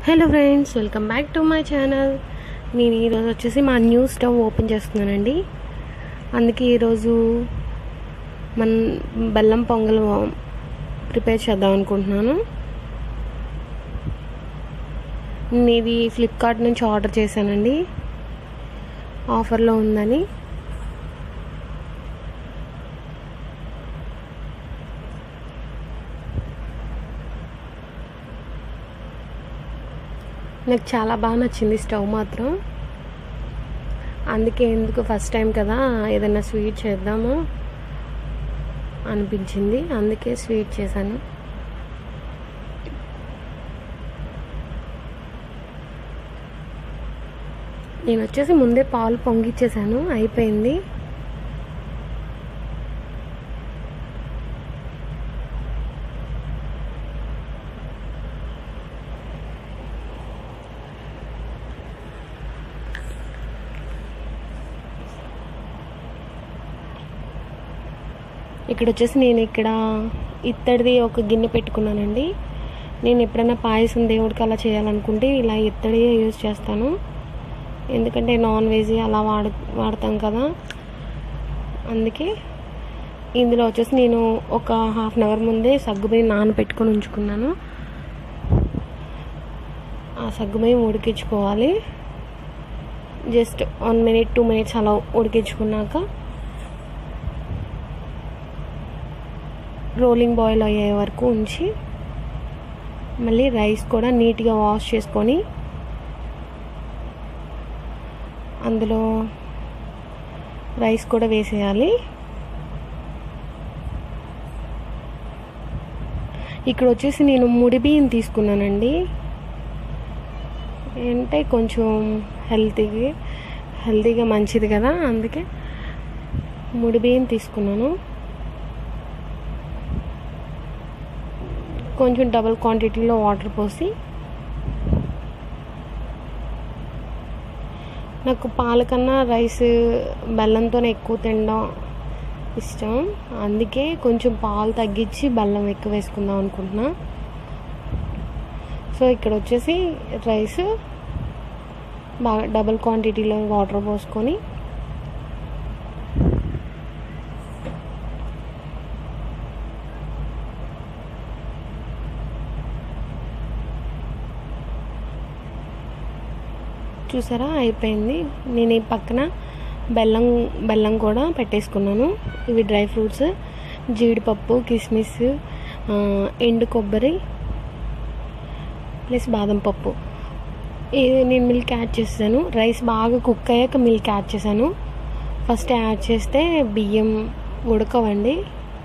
hello friends welcome back to my channel నేను ఈరోజు వచ్చేసి మా న్యూ స్టవ్ ఓపెన్ చేస్తున్నానండి అందుకే ఈరోజు మన బెల్లం పొంగల్ ప్రిపేర్ చేద్దాం అనుకుంటున్నాను నేను ఇది ఫ్లిప్కార్ట్ నుంచి ఆర్డర్ చేశానండి ఆఫర్లో ఉందని నాకు చాలా బాగా నచ్చింది స్టవ్ మాత్రం అందుకే ఎందుకు ఫస్ట్ టైం కదా ఏదైనా స్వీట్ చేద్దాము అనిపించింది అందుకే స్వీట్ చేశాను నేను వచ్చేసి ముందే పాలు పొంగిచ్చేసాను అయిపోయింది ఇక్కడ వచ్చేసి నేను ఇక్కడ ఇత్తడిది ఒక గిన్నె పెట్టుకున్నానండి నేను ఎప్పుడైనా పాయసం దేవుడికి అలా చేయాలనుకుంటే ఇలా ఇత్తడియే యూజ్ చేస్తాను ఎందుకంటే నాన్ వెజ్ అలా వాడు వాడతాం కదా అందుకే ఇందులో వచ్చేసి నేను ఒక హాఫ్ అన్ అవర్ ముందే సగ్గుబియ్యం నానబెట్టుకొని ఉంచుకున్నాను ఆ సగ్గుబియ్యం ఉడికించుకోవాలి just one minute two minutes అలా ఉడికించుకున్నాక రోలింగ్ బాయిల్ అయ్యే వరకు ఉంచి మళ్ళీ రైస్ కూడా నీట్గా వాష్ చేసుకొని అందులో రైస్ కూడా వేసేయాలి ఇక్కడ వచ్చేసి నేను ముడి బియ్యం తీసుకున్నానండి అంటే కొంచెం హెల్తీగా హెల్తీగా మంచిది కదా అందుకే ముడి బియ్యం తీసుకున్నాను కొంచెం డబుల్ క్వాంటిటీలో వాటర్ పోసి నాకు పాల కన్నా రైస్ బెల్లంతోనే ఎక్కువ తినడం ఇష్టం అందుకే కొంచెం పాలు తగ్గించి బెల్లం ఎక్కువ వేసుకుందాం అనుకుంటున్నా సో ఇక్కడ వచ్చేసి రైస్ బాగా డబుల్ క్వాంటిటీలో వాటర్ పోసుకొని చూసారా అయిపోయింది నేను ఈ పక్కన బెల్లం బెల్లం కూడా పెట్టేసుకున్నాను ఇవి డ్రై ఫ్రూట్స్ జీడిపప్పు కిస్మిస్ ఎండు కొబ్బరి ప్లస్ బాదం పప్పు ఇది నేను మిల్క్ యాడ్ చేసాను రైస్ బాగా కుక్ అయ్యాక మిల్క్ యాడ్ చేశాను ఫస్ట్ యాడ్ చేస్తే బియ్యం ఉడకవండి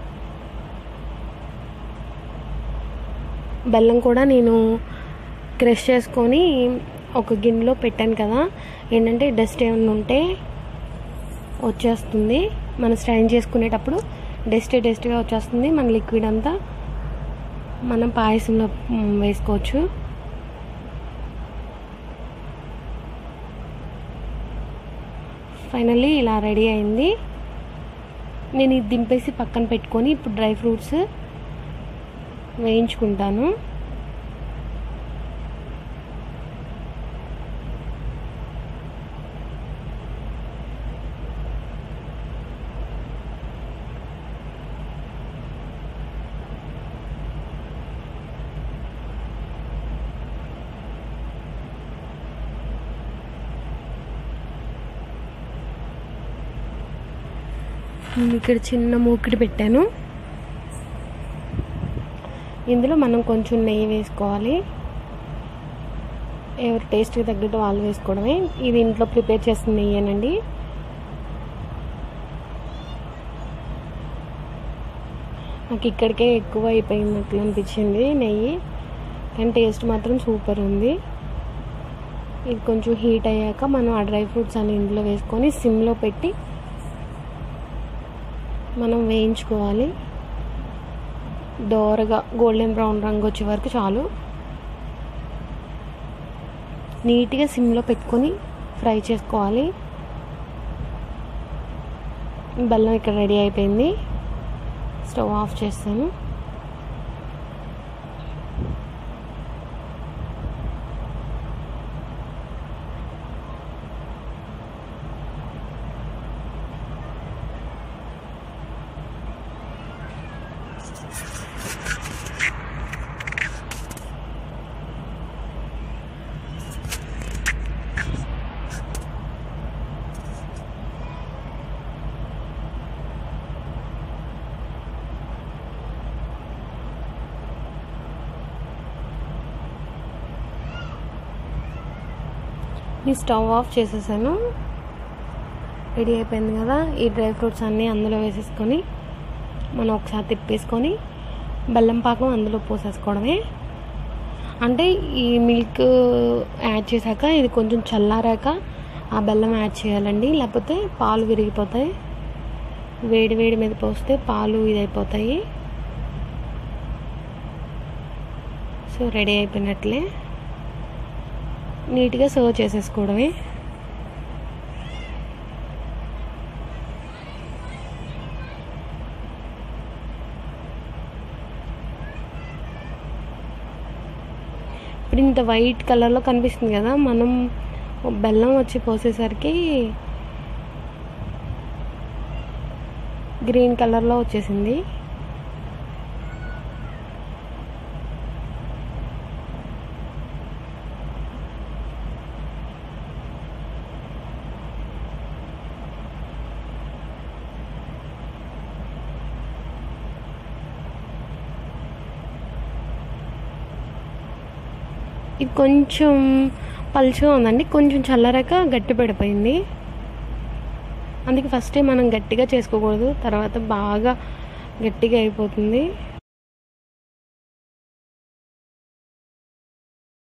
బెల్లం కూడా నేను క్రష్ చేసుకొని ఒక గిన్నెలో పెట్టాను కదా ఏంటంటే డస్ట్ ఏమైనా ఉంటే వచ్చేస్తుంది మనం స్ట్రైన్ చేసుకునేటప్పుడు డస్ట్ డస్ట్గా వచ్చేస్తుంది మన లిక్విడ్ అంతా మనం పాయసంలో వేసుకోవచ్చు ఫైనల్లీ ఇలా రెడీ అయింది నేను ఇది దింపేసి పక్కన పెట్టుకొని ఇప్పుడు డ్రై ఫ్రూట్స్ వేయించుకుంటాను ఇక్కడ చిన్న మూకిడి పెట్టాను ఇందులో మనం కొంచెం నెయ్యి వేసుకోవాలి ఎవరి టేస్ట్కి తగ్గట్టు వాళ్ళు వేసుకోవడమే ఇది ఇంట్లో ప్రిపేర్ చేసిన నెయ్యేనండి నాకు ఇక్కడికే ఎక్కువ అయిపోయినట్లు అనిపించింది నెయ్యి కానీ టేస్ట్ మాత్రం సూపర్ ఉంది ఇది కొంచెం హీట్ అయ్యాక మనం ఆ డ్రై ఫ్రూట్స్ అన్ని ఇందులో వేసుకొని సిమ్లో పెట్టి మనం వేయించుకోవాలి దోరగా గోల్డెన్ బ్రౌన్ రంగు వచ్చే వరకు చాలు నీట్గా సిమ్లో పెట్టుకొని ఫ్రై చేసుకోవాలి బెల్లం ఇక్కడ రెడీ అయిపోయింది స్టవ్ ఆఫ్ చేస్తాను ఈ స్టవ్ ఆఫ్ చేసేసాను రెడీ అయిపోయింది కదా ఈ డ్రై ఫ్రూట్స్ అన్నీ అందులో వేసేసుకొని మనం ఒకసారి తిప్పేసుకొని బెల్లం పాకం అందులో పోసేసుకోవడమే అంటే ఈ మిల్క్ యాడ్ చేశాక ఇది కొంచెం చల్లారాక ఆ బెల్లం యాడ్ చేయాలండి లేకపోతే పాలు విరిగిపోతాయి వేడి వేడి మీద పోస్తే పాలు ఇదైపోతాయి సో రెడీ అయిపోయినట్లే నీట్గా సర్వ్ చేసేసుకోవడమే ఇప్పుడు ఇంత వైట్ కలర్లో కనిపిస్తుంది కదా మనం బెల్లం వచ్చి పోసేసరికి గ్రీన్ కలర్లో వచ్చేసింది ఇది కొంచెం పలుచగా ఉందండి కొంచెం చల్లారాక గట్టి పడిపోయింది అందుకే ఫస్టే మనం గట్టిగా చేసుకోకూడదు తర్వాత బాగా గట్టిగా అయిపోతుంది